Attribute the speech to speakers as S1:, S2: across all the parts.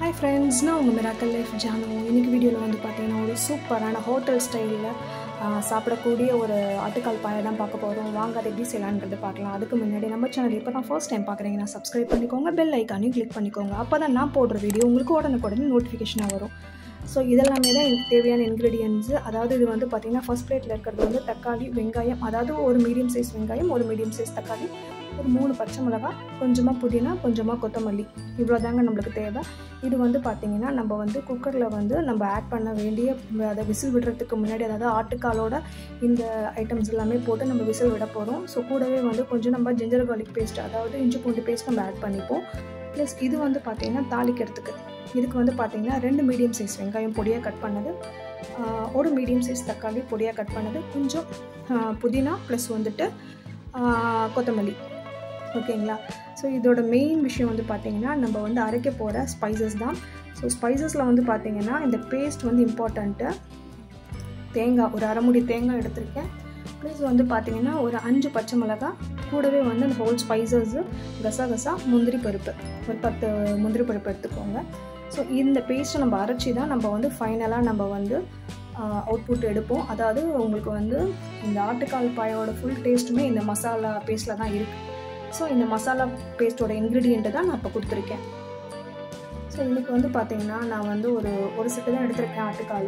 S1: hi friends நான் உங்கள் miracle life Janu இன்னைக்கு வீடியோவில் வந்து பார்த்தீங்கன்னா ஒரு சூப்பரான ஹோட்டல் ஸ்டைலில் சாப்பிடக்கூடிய ஒரு ஆட்டுக்கால் பாயை தான் பார்க்க போகிறோம் வாங்க அதை எப்படி செய்யலான்றது பார்க்கலாம் அதுக்கு முன்னாடி நம்ம சேனல் இப்போ தான் ஃபர்ஸ்ட் டைம் பார்க்குறீங்கன்னா சப்ஸ்கிரைப் பண்ணிக்கோங்க பெல் ஐக்கானையும் கிளிக் பண்ணிக்கோங்க அப்போ தான் நான் போடுற வீடியோ உங்களுக்கு உடனுக்குடனே நோட்டிஃபிகேஷனாக வரும் ஸோ இதெல்லாமே தான் எனக்கு தேவையான இன்க்ரீடியன்ஸு அதாவது இது வந்து பார்த்திங்கன்னா ஃபர்ஸ்ட் பிளேட்டில் இருக்கிறது வந்து தக்காளி வெங்காயம் அதாவது ஒரு மீடியம் சைஸ் வெங்காயம் ஒரு மீடியம் சைஸ் தக்காளி ஒரு மூணு பச்சை மிளகாய் கொஞ்சமாக புதினா கொஞ்சமாக கொத்தமல்லி இவ்வளோ தாங்க நம்மளுக்கு தேவை இது வந்து பார்த்திங்கன்னா நம்ம வந்து குக்கரில் வந்து நம்ம ஆட் பண்ண வேண்டிய அதை விசில் விடுறதுக்கு முன்னாடி அதாவது ஆட்டுக்காலோட இந்த ஐட்டம்ஸ் எல்லாமே போட்டு நம்ம விசில் விட போகிறோம் ஸோ கூடவே வந்து கொஞ்சம் நம்ம ஜிஞ்சர் கார்லிக் பேஸ்ட் அதாவது இஞ்சி பூண்டு பேஸ்ட் நம்ம ஆட் பண்ணிப்போம் ப்ளஸ் இது வந்து பார்த்திங்கன்னா தாளிக்கிறதுக்கு இதுக்கு வந்து பார்த்திங்கன்னா ரெண்டு மீடியம் சைஸ் வெங்காயம் பொடியாக கட் பண்ணது ஒரு மீடியம் சைஸ் தக்காளி பொடியாக கட் பண்ணது கொஞ்சம் புதினா ப்ளஸ் வந்துட்டு கொத்தமல்லி ஓகேங்களா ஸோ இதோட மெயின் விஷயம் வந்து பார்த்திங்கன்னா நம்ம வந்து அரைக்க போகிற ஸ்பைசஸ் தான் ஸோ ஸ்பைசஸில் வந்து பார்த்திங்கன்னா இந்த பேஸ்ட் வந்து இம்பார்ட்டண்ட்டு தேங்காய் ஒரு அரைமுடி தேங்காய் எடுத்திருக்கேன் ப்ளஸ் வந்து பார்த்திங்கன்னா ஒரு அஞ்சு பச்சை மிளகாய் கூடவே வந்து அந்த ஹோல் ஸ்பைசஸ்ஸு கசகசா முந்திரி பருப்பு ஒரு பத்து முந்திரி பருப்பு எடுத்துக்கோங்க ஸோ இந்த பேஸ்ட்டை நம்ம அரைச்சி தான் நம்ம வந்து ஃபைனலாக நம்ம வந்து அவுட்புட் எடுப்போம் அதாவது உங்களுக்கு வந்து இந்த ஆட்டுக்கால் பாயோட ஃபுல் டேஸ்ட்டுமே இந்த மசாலா பேஸ்ட்டில் தான் இருக்குது ஸோ இந்த மசாலா பேஸ்ட்டோட இன்க்ரீடியண்ட்டு தான் நான் இப்போ கொடுத்துருக்கேன் ஸோ இன்றைக்கி வந்து பார்த்திங்கன்னா நான் வந்து ஒரு ஒரு செட்டு தான் எடுத்திருக்கேன் ஆட்டுக்கால்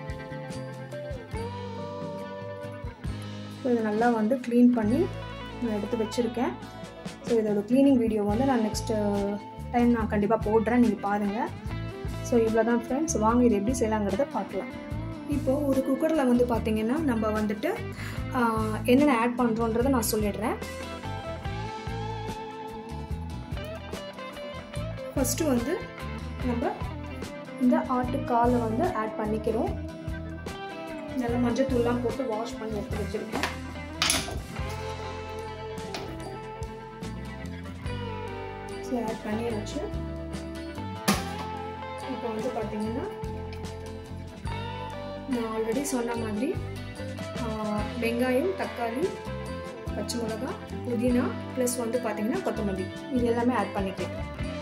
S1: ஸோ இதை நல்லா வந்து க்ளீன் பண்ணி நான் எடுத்து வச்சுருக்கேன் ஸோ இதோட க்ளீனிங் வீடியோ வந்து நான் நெக்ஸ்ட்டு டைம் நான் கண்டிப்பாக போடுறேன் நீங்கள் பாருங்கள் ஸோ இவ்வளோ தான் ஃப்ரெண்ட்ஸ் வாங்க இது எப்படி செய்யலாங்கிறத பார்க்கலாம் இப்போது ஒரு குக்கரில் வந்து பார்த்திங்கன்னா நம்ம வந்துட்டு என்னென்ன ஆட் பண்ணுறோன்றதை நான் சொல்லிடுறேன் ஃபஸ்ட்டு வந்து நம்ம இந்த ஆட்டுக்காலை வந்து ஆட் பண்ணிக்கிறோம் நல்லா மஞ்சள் தூள்லாம் போட்டு வாஷ் பண்ணி எடுத்து வச்சுருக்கேன் ஸோ ஆட் பண்ணியாச்சு இப்போ வந்து பார்த்தீங்கன்னா நான் ஆல்ரெடி சொன்ன மாதிரி வெங்காயம் தக்காளி பச்சை மிளகா புதினா ப்ளஸ் வந்து பார்த்தீங்கன்னா கொத்தமல்லி இது எல்லாமே ஆட் பண்ணிக்கலாம்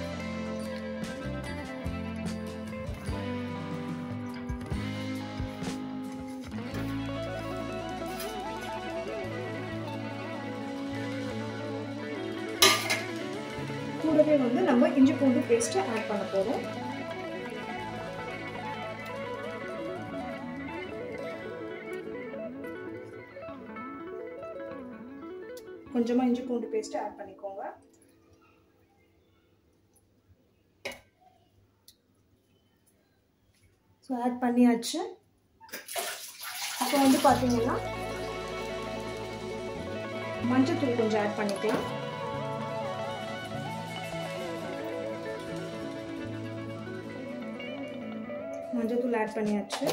S1: கூடவே வந்து நம்ம இஞ்சி பூண்டு பேஸ்ட்டை ஆட் பண்ண போகிறோம் கொஞ்சமாக இஞ்சி பூண்டு பேஸ்ட்டை ஆட் பண்ணிக்கோங்க ஸோ ஆட் பண்ணியாச்சு இப்போ வந்து பார்த்தீங்கன்னா மஞ்சத்தூள் கொஞ்சம் ஆட் பண்ணிக்கலாம் மஞ்சத்தூள் ஆட் பண்ணியாச்சு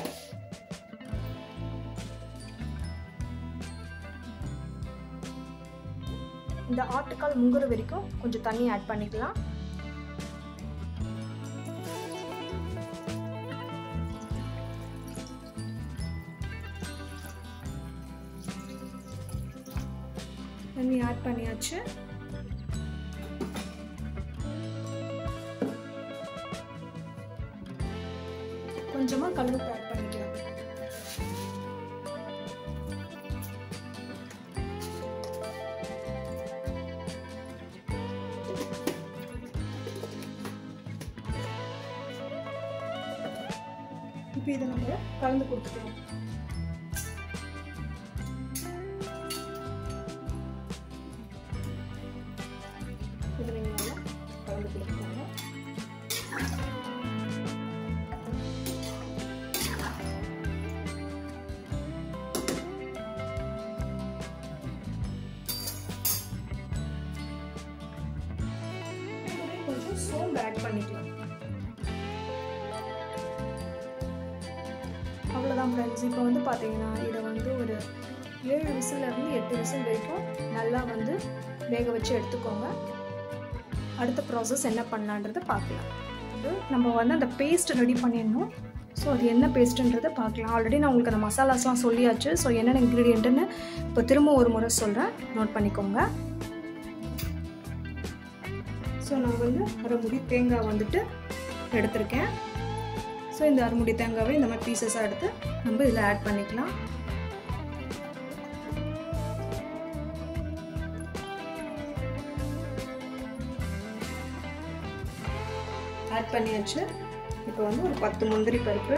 S1: இந்த ஆட்டுக்கால் முங்குற வரைக்கும் கொஞ்சம் தண்ணி ஆட் பண்ணிக்கலாம் தண்ணி ஆட் பண்ணியாச்சு கொஞ்சமாக கல்லுப்பு ஆட் பண்ணிக்கலாம் இப்போ இதை நம்ம கலந்து கொடுத்துக்கலாம் இதை நீங்கள் நல்லா கலந்து கொடுத்துக்கோங்க கொஞ்சம் சோம்பு ஆட் பண்ணிக்கலாம் அவ்வளோதான் ஃப்ரெண்ட்ஸ் இப்போ வந்து பார்த்தீங்கன்னா இதை வந்து ஒரு ஏழு விசிலேருந்து எட்டு விசில் வரைக்கும் நல்லா வந்து வேக வச்சு எடுத்துக்கோங்க அடுத்த ப்ராசஸ் என்ன பண்ணலான்றதை பார்க்கலாம் நம்ம வந்து அந்த பேஸ்ட் ரெடி பண்ணிடணும் ஸோ அது என்ன பேஸ்ட்டுன்றதை பார்க்கலாம் ஆல்ரெடி நான் உங்களுக்கு அந்த மசாலாஸ்லாம் சொல்லியாச்சு ஸோ என்னென்ன இன்க்ரீடியண்ட்டுன்னு இப்போ திரும்ப ஒரு முறை சொல்கிறேன் நோட் பண்ணிக்கோங்க ஸோ நான் வந்து அரை முடி தேங்காய் வந்துட்டு எடுத்திருக்கேன் ஸோ இந்த அரைமுடி தேங்காவை இந்த மாதிரி பீசஸாக எடுத்து நம்ம இதில் ஆட் பண்ணிக்கலாம் ஆட் பண்ணியாச்சு இப்போ வந்து ஒரு பத்து முந்திரி பருப்பு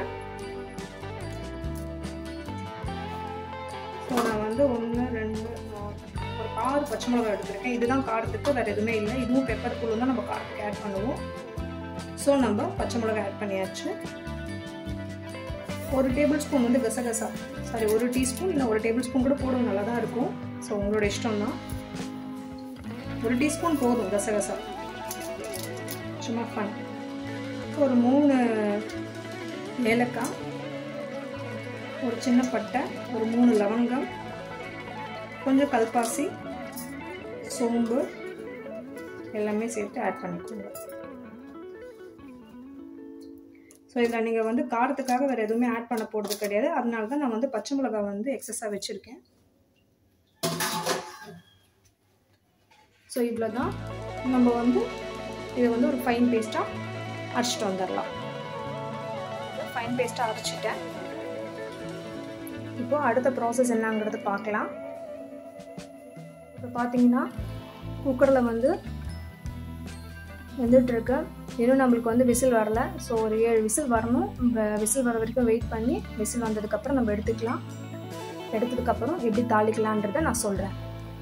S1: ஸோ நான் வந்து ஒன்று ரெண்டு ஒரு ஆறு பச்சை மிளகாய் எடுத்திருக்கேன் இதுதான் காரத்துக்கு வேறு எதுவுமே இல்லை இதுவும் பெப்பர் தூள் தான் நம்ம காரத்துக்கு ஆட் பண்ணுவோம் ஸோ நம்ம பச்சை மிளகாய் ஆட் பண்ணியாச்சு ஒரு டேபிள் ஸ்பூன் வந்து கசகசா சாரி ஒரு டீஸ்பூன் இல்லை ஒரு டேபிள் ஸ்பூன் கூட போடுவோம் நல்லா தான் இருக்கும் ஸோ உங்களோட இஷ்டம் தான் ஒரு டீஸ்பூன் போதும் கசகசா சும்மா ஃபன் ஒரு மூணு ஏலக்காய் ஒரு சின்ன பட்டை ஒரு மூணு லவங்கம் கொஞ்சம் கல்பாசி சோம்பு எல்லாமே சேர்த்து ஆட் பண்ணிக்கோங்க ஸோ இதில் நீங்கள் வந்து காரத்துக்காக வேறு எதுவுமே ஆட் பண்ண போகிறது கிடையாது அதனால தான் நான் வந்து பச்சை மிளகாய் வந்து எக்ஸஸாக வச்சுருக்கேன் ஸோ இவ்வளோ தான் நம்ம வந்து இதை வந்து ஒரு ஃபைன் பேஸ்ட்டாக அரைச்சிட்டு வந்துடலாம் ஃபைன் பேஸ்ட்டாக அரைச்சிட்டேன் இப்போ அடுத்த ப்ராசஸ் என்னங்கிறது பார்க்கலாம் இப்போ பார்த்தீங்கன்னா குக்கரில் வந்து வெந்துட்டுருக்கு இன்னும் நம்மளுக்கு வந்து விசில் வரல ஸோ ஒரு ஏழு விசில் வரணும் விசில் வர வரைக்கும் வெயிட் பண்ணி விசில் வந்ததுக்கப்புறம் நம்ம எடுத்துக்கலாம் எடுத்ததுக்கப்புறம் எப்படி தாளிக்கலான்றதை நான் சொல்கிறேன்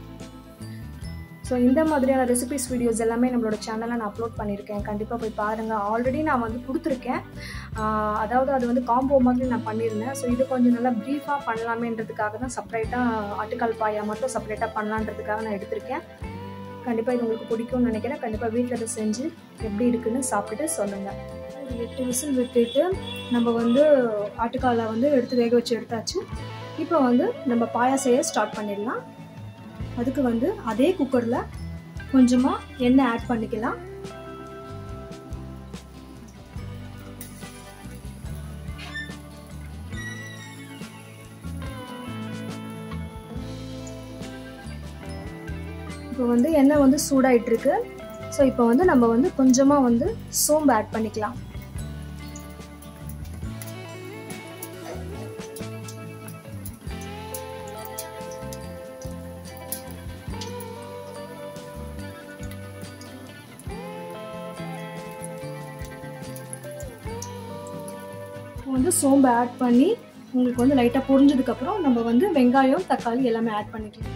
S1: ஸோ இந்த மாதிரியான ரெசிபிஸ் வீடியோஸ் எல்லாமே நம்மளோட சேனலில் நான் அப்லோட் பண்ணியிருக்கேன் கண்டிப்பாக போய் பாருங்கள் ஆல்ரெடி நான் வந்து கொடுத்துருக்கேன் அதாவது அது வந்து காம்போ மாதிரி நான் பண்ணியிருந்தேன் ஸோ இது கொஞ்சம் நல்லா ப்ரீஃபாக பண்ணலாமேன்றதுக்காக தான் செப்பரேட்டாக ஆட்டுக்கால் பாயா மட்டும் செப்பரேட்டாக பண்ணலான்றதுக்காக நான் எடுத்திருக்கேன் கண்டிப்பாக இது உங்களுக்கு பிடிக்கும்னு நினைக்கிறேன் கண்டிப்பாக வீட்டில் இதை செஞ்சு எப்படி இருக்குன்னு சாப்பிட்டுட்டு சொல்லுங்கள் எட்டு விசில் விட்டுட்டு நம்ம வந்து ஆட்டுக்காலை வந்து எடுத்து வேக வச்சு எடுத்தாச்சு இப்போ வந்து நம்ம பாயாசையை ஸ்டார்ட் பண்ணிடலாம் அதுக்கு வந்து அதே குக்கரில் கொஞ்சமாக எண்ணெய் ஆட் பண்ணிக்கலாம் இப்போ வந்து எண்ணெய் வந்து சூடாயிட்டு இருக்கு ஸோ இப்போ வந்து நம்ம வந்து கொஞ்சமாக வந்து சோம்பு ஆட் பண்ணிக்கலாம் வந்து சோம்பு ஆட் பண்ணி உங்களுக்கு வந்து லைட்டாக பொரிஞ்சதுக்கப்புறம் நம்ம வந்து வெங்காயம் தக்காளி எல்லாமே ஆட் பண்ணிக்கலாம்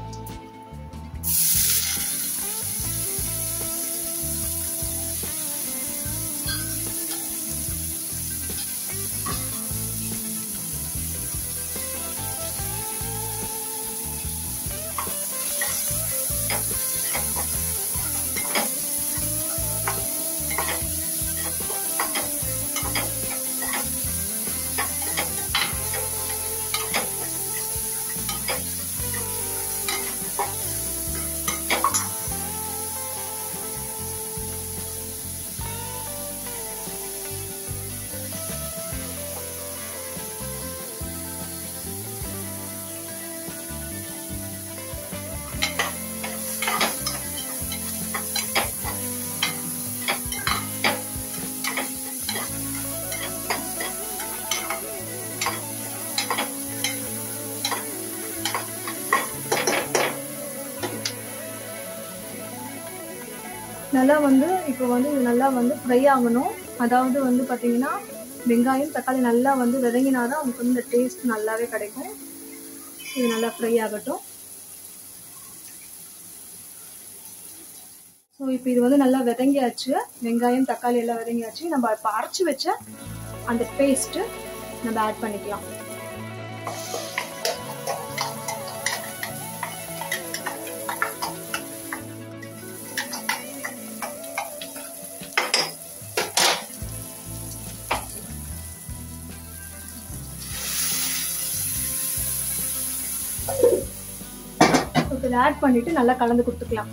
S1: நல்லா வந்து இப்போ வந்து இது நல்லா வந்து ஃப்ரை ஆகணும் அதாவது வந்து பார்த்தீங்கன்னா வெங்காயம் தக்காளி நல்லா வந்து விதங்கினா தான் உங்களுக்கு வந்து இந்த டேஸ்ட் நல்லாவே கிடைக்கும் இது நல்லா ஃப்ரை ஆகட்டும் ஸோ இப்போ இது வந்து நல்லா விதங்கியாச்சு வெங்காயம் தக்காளி எல்லாம் விதங்கியாச்சு நம்ம இப்போ அரைச்சி வச்ச அந்த பேஸ்ட்டு நம்ம ஆட் பண்ணிக்கலாம் இதை ஆட் பண்ணிட்டு நல்லா கலந்து கொடுத்துக்கலாம்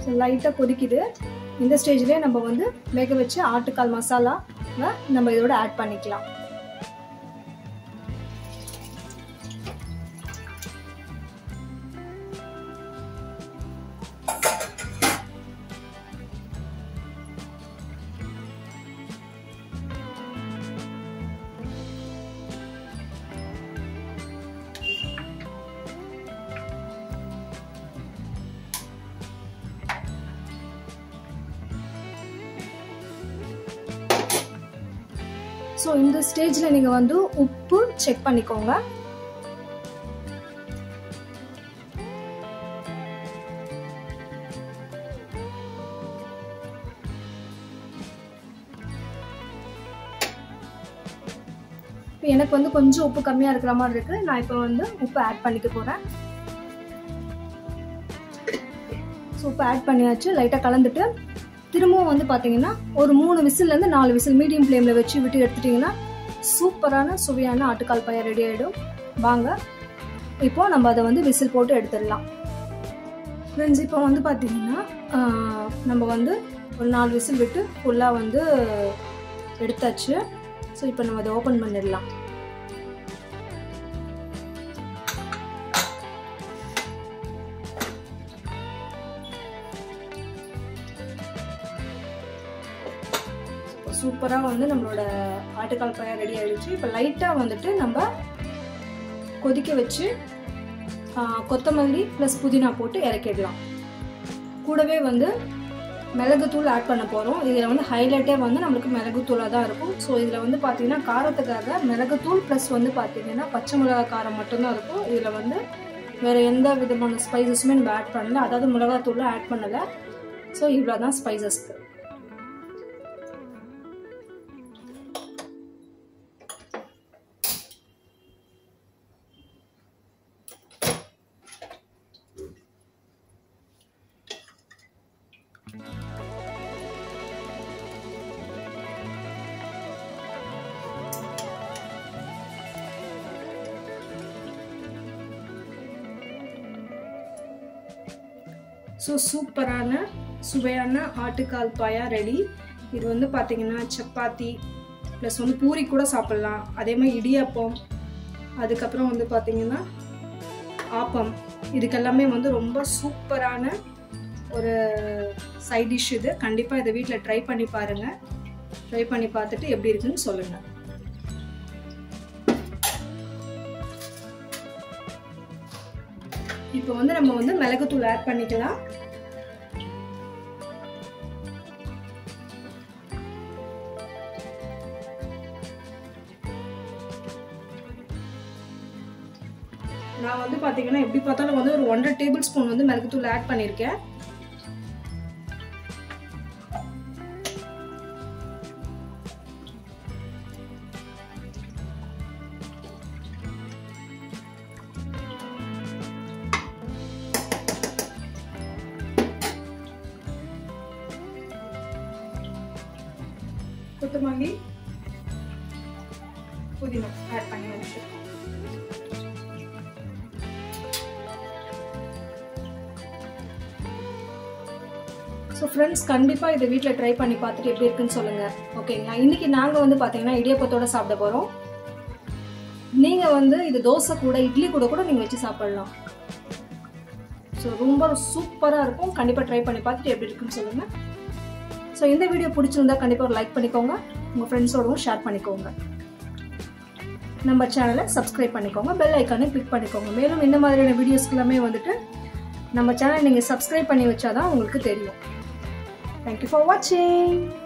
S1: ஸோ லைட்டாக கொதிக்குது இந்த ஸ்டேஜ்லேயே நம்ம வந்து வேக வச்சு ஆட்டுக்கால் மசாலா நம்ம இதோட ஆட் பண்ணிக்கலாம் ஸோ இந்த ஸ்டேஜில் நீங்கள் வந்து உப்பு செக் பண்ணிக்கோங்க இப்போ எனக்கு வந்து கொஞ்சம் உப்பு கம்மியாக இருக்கிற மாதிரி இருக்குது நான் இப்போ வந்து உப்பு ஆட் பண்ணிக்க போகிறேன் ஸோ உப்பு ஆட் பண்ணியாச்சு லைட்டாக கலந்துட்டு திரும்பவும் வந்து பார்த்தீங்கன்னா ஒரு மூணு விசில்லேருந்து நாலு விசில் மீடியம் ஃப்ளேமில் வச்சு விட்டு எடுத்துட்டிங்கன்னா சூப்பரான சுவையான ஆட்டுக்கால் பாயா ரெடி ஆகிடும் வாங்க இப்போ நம்ம அதை வந்து விசில் போட்டு எடுத்துடலாம் ஃப்ரெண்ட்ஸ் இப்போ வந்து பார்த்தீங்கன்னா நம்ம வந்து ஒரு நாலு விசில் விட்டு ஃபுல்லாக வந்து எடுத்தாச்சு ஸோ இப்போ நம்ம அதை ஓப்பன் பண்ணிடலாம் சூப்பராக வந்து நம்மளோட ஆட்டுக்கால் பாயா ரெடி ஆகிடுச்சு இப்போ லைட்டாக வந்துட்டு நம்ம கொதிக்க வச்சு கொத்தமல்லி ப்ளஸ் புதினா போட்டு இறக்கிடலாம் கூடவே வந்து மிளகுத்தூள் ஆட் பண்ண போகிறோம் இதில் வந்து ஹைலைட்டே வந்து நம்மளுக்கு மிளகுத்தூளாக தான் இருக்கும் ஸோ இதில் வந்து பார்த்திங்கன்னா காரத்துக்காக மிளகுத்தூள் ப்ளஸ் வந்து பார்த்திங்கன்னா பச்சை மிளகா காரம் மட்டும்தான் இருக்கும் இதில் வந்து வேறு எந்த விதமான ஸ்பைசஸுமே நம்ம ஆட் பண்ணல அதாவது மிளகாத்தூளில் ஆட் பண்ணலை ஸோ இவ்வளோ தான் ஸ்பைசஸ்க்கு ஸோ சூப்பரான சுவையான ஆட்டுக்கால் பாயா ரெடி இது வந்து பார்த்தீங்கன்னா சப்பாத்தி ப்ளஸ் வந்து பூரி கூட சாப்பிட்லாம் அதே மாதிரி இடியாப்பம் அதுக்கப்புறம் வந்து பார்த்தீங்கன்னா ஆப்பம் இதுக்கெல்லாமே வந்து ரொம்ப சூப்பரான ஒரு சைட் டிஷ் இது கண்டிப்பாக இதை வீட்டில் ட்ரை பண்ணி பாருங்கள் ட்ரை பண்ணி பார்த்துட்டு எப்படி இருக்குன்னு சொல்லுங்கள் இப்போ வந்து நம்ம வந்து மிளகுத்தூள் ஆட் பண்ணிக்கலாம் நான் வந்து பார்த்தீங்கன்னா எப்படி பார்த்தாலும் வந்து ஒரு ஒன்றரை டேபிள் ஸ்பூன் வந்து மிளகுத்தூள் ஆட் பண்ணியிருக்கேன் கொத்தமல்லி புதினா ஆட் பண்ணி வச்சு ஸோ ஃப்ரெண்ட்ஸ் கண்டிப்பாக இதை வீட்டில் ட்ரை பண்ணி பார்த்துட்டு எப்படி இருக்குன்னு சொல்லுங்கள் ஓகேங்களா இன்றைக்கி நாங்கள் வந்து பார்த்தீங்கன்னா இடியப்பத்தோட சாப்பிட போகிறோம் நீங்கள் வந்து இது தோசை கூட இட்லி கூட கூட நீங்கள் வச்சு சாப்பிடலாம் ஸோ ரொம்ப சூப்பராக இருக்கும் கண்டிப்பாக ட்ரை பண்ணி பார்த்துட்டு எப்படி இருக்குன்னு சொல்லுங்கள் ஸோ இந்த வீடியோ பிடிச்சிருந்தா கண்டிப்பாக ஒரு லைக் பண்ணிக்கோங்க உங்கள் ஃப்ரெண்ட்ஸோடவும் ஷேர் பண்ணிக்கோங்க நம்ம சேனலை சப்ஸ்கிரைப் பண்ணிக்கோங்க பெல் ஐக்கானை கிளிக் பண்ணிக்கோங்க மேலும் இந்த மாதிரியான வீடியோஸ்க்கு எல்லாமே வந்துட்டு நம்ம சேனலை நீங்கள் சப்ஸ்கிரைப் பண்ணி வச்சாதான் உங்களுக்கு தெரியும் தேங்க்யூ ஃபார் வாட்சிங்